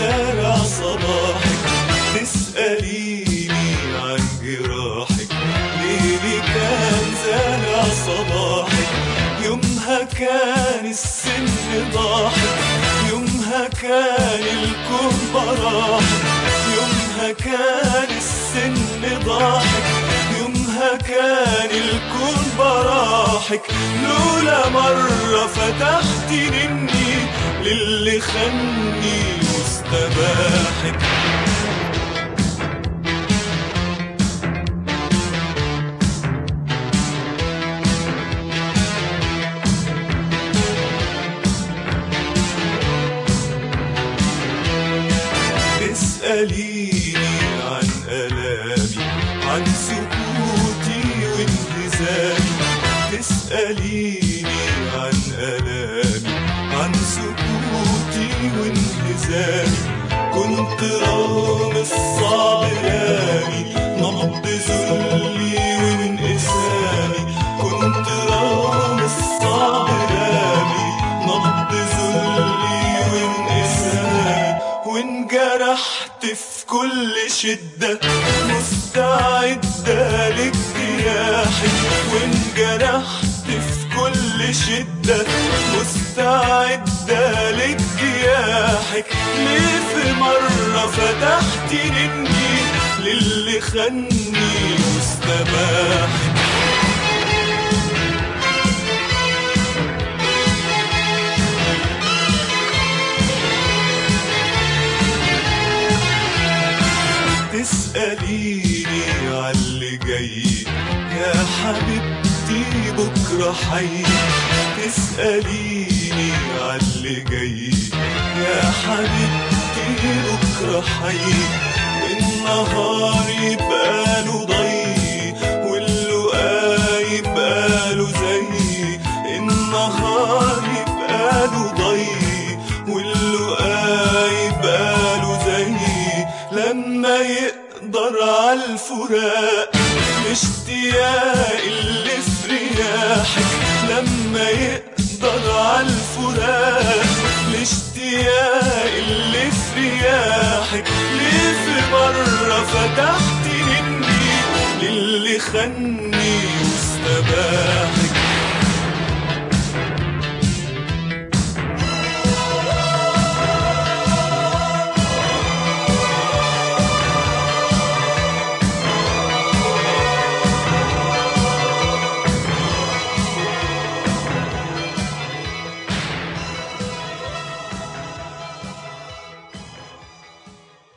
زارع صباحك تسأليني عن جراحك ليلي كان زارع صباحك يومها كان السن ضاحك يومها كان الكون براحك يومها كان السن ضاحك يومها كان الكون براحك لولا مرة فتحت مني للي خني مستباحك تسأليني عن ألامي عن سكوتي وانهزامي تسأليني عن ألامي عن سكوتي وانهزامي كنت رغم الصعب رامي نبض ذلي وانقسامي كنت رغم الصعب رامي نبض ذلي وانقسامي وانجرحت في كل شدة مستعدة للجياحك وانجرحت في كل شدة مستعدة للجياحك ليه في مرة فتحت مني للي خني مستباحك تسأليني عاللي جاي يا حبيبتي بكرة حي تسأليني عاللي جاي يا حبيبتي بكرة حي النهار يبقى له ضي واللقاء يبقى له زي النهار يبقى له ضي واللقاء يبقى له زي لما يقدر عالفراق اشتياق اللي في رياحك لما يقدر عالفراق الاشتياق اللي في رياحك ليه في مرة فتحت مني للي خني واستباحك